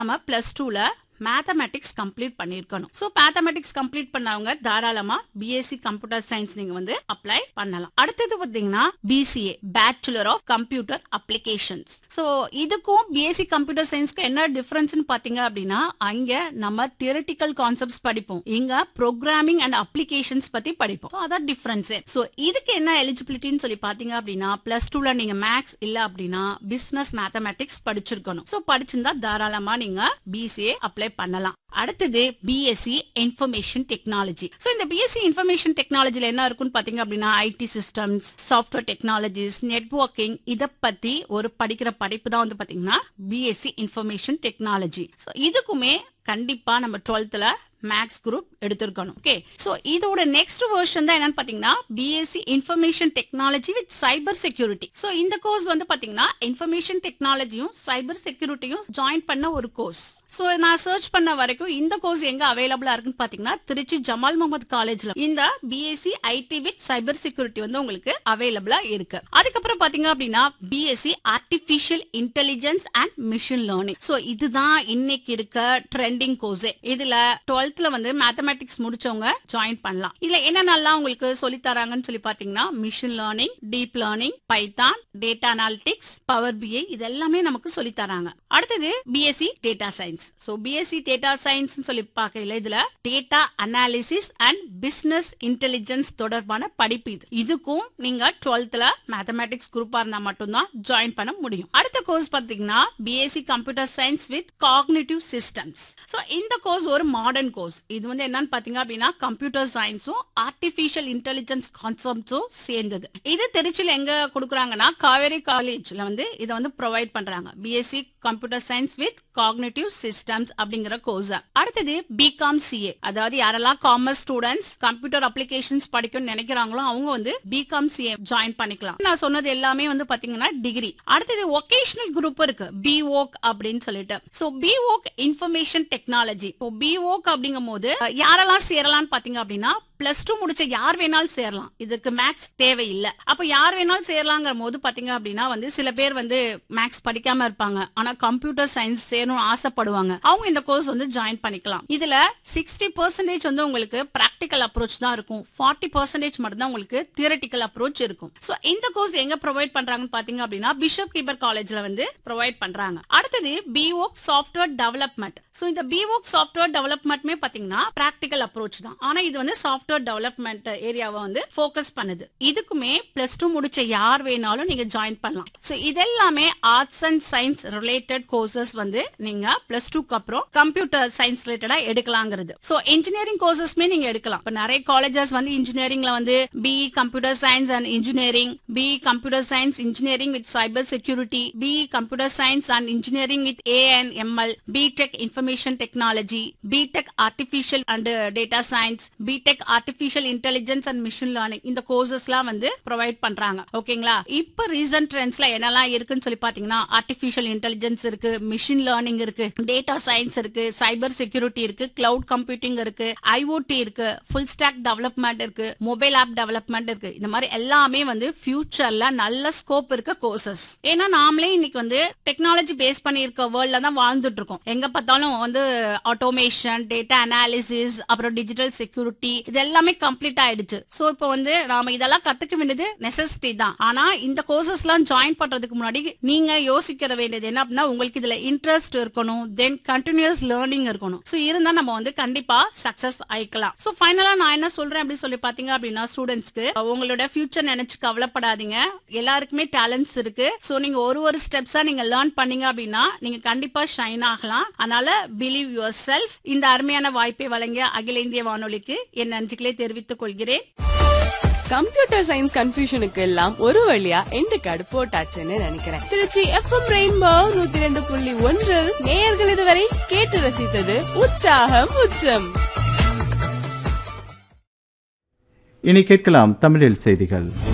நம்ம பிளஸ் டூல mathematics complete பண்ணிருக்கணும் சோ மேத்தமெட்டிக்ஸ் கம்ப்ளீட் பண்ணவங்க தாராளமா பிஎஸ்சி கம்ப்யூட்டர் சயின்ஸ் நீங்க வந்து அப்ளை பண்ணலாம் அடுத்தது பாத்தீங்கன்னா BCA bachelor of computer applications so இதுக்கும் பிஎஸ்சி கம்ப்யூட்டர் சயின்ஸ்க்கும் என்ன டிஃபரன்ஸ்னு பாத்தீங்க அப்படின்னா அங்க நம்ம தியரட்டிக்கல் கான்செப்ட்ஸ் படிப்போம் இங்க ப்ரோக்ராமிங் அண்ட் அப்ளிகேஷன்ஸ் பத்தி படிப்போம் So, அதான் டிஃபரன்ஸ் சோ இதுக்கு என்ன எலிஜிபிலிட்டின்னு சொல்லி பாத்தீங்க அப்படின்னா பிளஸ் டூல நீங்க மேக்ஸ் இல்ல அப்படின்னா பிசினஸ் மேத்தமெட்டிக்ஸ் படிச்சிருக்கணும் சோ படிச்சிருந்தா தாராளமா நீங்க பிசிஏ அப்ளை பண்ணலாம் அடுத்தது பிஎஸ்சி இன்ஃபர்மேஷன் டெக்னாலஜி சோ இந்த பிஎஸ்சி இன்ஃபர்மேஷன் டெக்னாலஜில என்ன இருக்குன்னு பாத்தீங்க அப்படின்னா IT systems software technologies networking இத பத்தி ஒரு படிக்கிற படிப்பு தான் வந்து பாத்தீங்கன்னா பிஎஸ்சி இன்ஃபர்மேஷன் டெக்னாலஜி சோ இதுக்குமே கண்டிப்பா நம்ம டுவெல்த்ல மேக்ஸ் குரூப் எடுத்திருக்கணும் ஓகே சோ இதோட நெக்ஸ்ட் வெர்ஷன் தான் என்னன்னு பாத்தீங்கன்னா BSc information technology with cyber security so இந்த கோர்ஸ் வந்து பாத்தீங்கன்னா இன்ஃபர்மேஷன் டெக்னாலஜியும் சைபர் செக்யூரிட்டியும் ஜாயின் பண்ண ஒரு கோர்ஸ் சோ நான் சர்ச் பண்ண வரைக்கும் இந்த கோர்ஸ் எங்க அவைலபிளா இருக்குன்னு பாத்தீங்கன்னா திருச்சி ஜமால் முகமது காலேஜ்ல இந்த BSc IT with cyber security வந்து உங்களுக்கு அவைலபிளா இருக்கு அதுக்கப்புறம் பாத்தீங்க அப்படின்னா BSc artificial intelligence and machine learning so இதுதான் இன்னைக்கு இருக்க ட்ரெண்டிங் கோர்ஸ் இதுல டுவெல்த்ல வந்து மேத்தமெட்டிக்ஸ் முடிச்சவங்க ஜாயின் பண்ணலாம் இதுல என்னென்னலாம் உங்களுக்கு சொல்லி தராங்கன்னு சொல்லி பாத்தீங்கன்னா machine learning deep learning Python data analytics Power BI இது எல்லாமே நமக்கு சொல்லி தராங்க அடுத்தது BSc data science so BSc data science சொல்லி பார்க்கல இதுல data analysis and business intelligence தொடர்பான படிப்பு இது இதுக்கும் நீங்க டுவெல்த்ல மேத்தமெட்டிக்ஸ் குரூப்பா இருந்தா மட்டும்தான் ஜாயின் பண்ண முடியும் அடுத்த கோர்ஸ் பாத்தீங்கன்னா BSc computer science with cognitive systems so இந்த கோர்ஸ் ஒரு மாடர்ன் கோர்ஸ் இது வந்து என்னன்னு பாத்தீங்க அப்படின்னா கம்ப்யூட்டர் சயின்ஸும் ஆர்டிபிஷியல் இன்டெலிஜென்ஸ் கான்செப்ட்ஸும் சேர்ந்தது இது திருச்சியில எங்க கொடுக்குறாங்கன்னா காவேரி காலேஜ்ல வந்து இதை வந்து ப்ரொவைட் பண்றாங்க BSc computer science with cognitive systems அப்படிங்கிற கோர்ஸ் அடுத்தது பிகாம் சிஏ அதாவது யாரெல்லாம் காமர்ஸ் ஸ்டூடெண்ட்ஸ் கம்ப்யூட்டர் அப்ளிகேஷன்ஸ் படிக்கணும்னு நினைக்கிறாங்களோ அவங்க வந்து பிகாம் சிஏ ஜாயின் பண்ணிக்கலாம் நான் சொன்னது எல்லாமே வந்து பாத்தீங்கன்னா டிகிரி அடுத்தது ஒகேஷனல் குரூப் இருக்கு பிஓக் அப்படின்னு சொல்லிட்டு சோ பிஓக் இன்ஃபர்மேஷன் டெக்னாலஜி இப்போ பிஓக் அப்படிங்கும் போது அஹ், யாரெல்லாம் சேரலாம்னு பாத்தீங்க அப்படின்னா பிளஸ் டூ முடிச்ச யார் வேணாலும் சேரலாம் இதுக்கு மேக்ஸ் தேவையில்லை அப்ப யார் வேணாலும் சேரலாங்கிற போது பாத்தீங்க அப்படின்னா வந்து சில பேர் வந்து மேக்ஸ் படிக்காம இருப்பாங்க ஆனா கம்ப்யூட்டர் சயின்ஸ் சேரணும்னு ஆசைப்படுவாங்க அவங்க இந்த கோர்ஸ் வந்து ஜாயின் பண்ணிக்கலாம் இதுல சிக்ஸ்டி பர்சன்டேஜ் வந்து உங்களுக்கு பிராக்டிக்கல் அப்ரோச் தான் இருக்கும் ஃபார்ட்டி பர்சன்டேஜ் மட்டும் தான் உங்களுக்கு தியரட்டிக்கல் அப்ரோச் இருக்கும் சோ இந்த கோர்ஸ் எங்க ப்ரொவைட் பண்றாங்கன்னு பாத்தீங்க அப்படின்னா பிஷப் கீபர் காலேஜ்ல வந்து ப்ரொவைட் பண்றாங்க அடுத்தது பிஓக் சாஃப்ட்வேர் டெவலப்மெண்ட் சோ இந்த பிஓக் சாஃப்ட்வேர் டெவலப்மெண்ட்மே பாத்தீங்கன்னா பிராக்டிக்கல் அப்ரோச் தான் ஆனா இது வந்து சாஃப்ட்வேர் டெவலப்மெண்ட் ஏரியாவை வந்து ஃபோக்கஸ் பண்ணுது இதுக்குமே பிளஸ் டூ முடிச்ச யார் வேணாலும் நீங்க ஜாயின் பண்ணலாம் சோ இதெல்லாமே arts and science related courses வந்து நீங்க பிளஸ் டூக்கு அப்புறம் கம்ப்யூட்டர் சயின்ஸ் ரிலேட்டடா எடுக்கலாங்கிறது சோ இன்ஜினியரிங் கோர்சஸ்மே நீங்க எடுக்கலாம் இப்ப நிறைய காலேஜஸ் வந்து இன்ஜினியரிங்ல வந்து BE computer science and engineering BE computer science engineering with cyber security BE computer science and engineering with A and ML BTech information technology BTech artificial and data science BTech artificial intelligence and machine learning இந்த கோர்சஸ்லாம் வந்து provide பண்றாங்க ஓகேங்களா இப்ப recent ட்ரெண்ட்ஸ்ல என்னெல்லாம் இருக்குன்னு சொல்லி பாத்தீங்கன்னா ஆர்டிபிஷியல் இன்டெலிஜென்ஸ் இருக்கு மிஷின் லேர்னிங் இருக்கு டேட்டா சயின்ஸ் இருக்கு சைபர் செக்யூரிட்டி இருக்கு கிளவுட் கம்ப்யூட்டிங் இருக்கு ஐஓடி இருக்கு ஃபுல் ஸ்டாக் டெவலப்மெண்ட் இருக்கு மொபைல் ஆப் டெவலப்மெண்ட் இருக்கு இந்த மாதிரி எல்லாமே வந்து ஃபியூச்சர்ல நல்ல ஸ்கோப் இருக்க கோர்சஸ் ஏன்னா நாமளே இன்னைக்கு வந்து டெக்னாலஜி பேஸ் பண்ணி இருக்க வேர்ல்ட்ல தான் வாழ்ந்துட்டு இருக்கோம் எங்க பார்த்தாலும் வந்து ஆட்டோமேஷன் டேட்டா அனாலிசிஸ் அப்புறம் டிஜிட்டல் செக்யூரிட்டி இது எல்லாமே கம்ப்ளீட் ஆயிடுச்சு சோ இப்போ வந்து நாம இதெல்லாம் கத்துக்க வேண்டியது நெசசிட்டி தான் ஆனா இந்த கோர்சஸ் எல்லாம் ஜாயின் பண்றதுக்கு முன்னாடி நீங்க யோசிக்கிற வேண்டியது என்ன அப்படின்னா உங்களுக்கு இதுல இன்ட்ரெஸ்ட் இருக்கணும் தென் கண்டினியூஸ் லேர்னிங் இருக்கணும் சோ இருந்தா நம்ம வந்து கண்டிப்பா சக்சஸ் ஆயிக்கலாம் சோ ஃபைனலா நான் என்ன சொல்றேன் அப்படின்னு சொல்லி பாத்தீங்க அப்படின்னா ஸ்டூடெண்ட்ஸ்க்கு உங்களோட ஃபியூச்சர் நினைச்சு கவலைப்படாதீங்க எல்லாருக்குமே டேலண்ட்ஸ் இருக்கு சோ நீங்க ஒரு ஒரு ஸ்டெப்ஸா நீங்க லேர்ன் பண்ணீங்க அப்படின்னா நீங்க கண்டிப்பா ஷைன் ஆகலாம் அதனால பிலீவ் யுவர் செல்ஃப் இந்த அருமையான வாய்ப்பை வழங்கிய அகில இந்திய வானொலிக்கு என் நன்றிகளை தெரிவித்துக் கொள்கிறேன் கம்ப்யூட்டர் சயின்ஸ் கன்ஃபியூஷனுக்கு எல்லாம் ஒரு வழியா எண்டு கார்டு போட்டாச்சுன்னு நினைக்கிறேன் திருச்சி எஃப்எம் ரெயின்போ நூத்தி ரெண்டு புள்ளி ஒன்று நேயர்கள் இதுவரை கேட்டு ரசித்தது உற்சாகம் உச்சம் இனி கேட்கலாம் தமிழில் செய்திகள்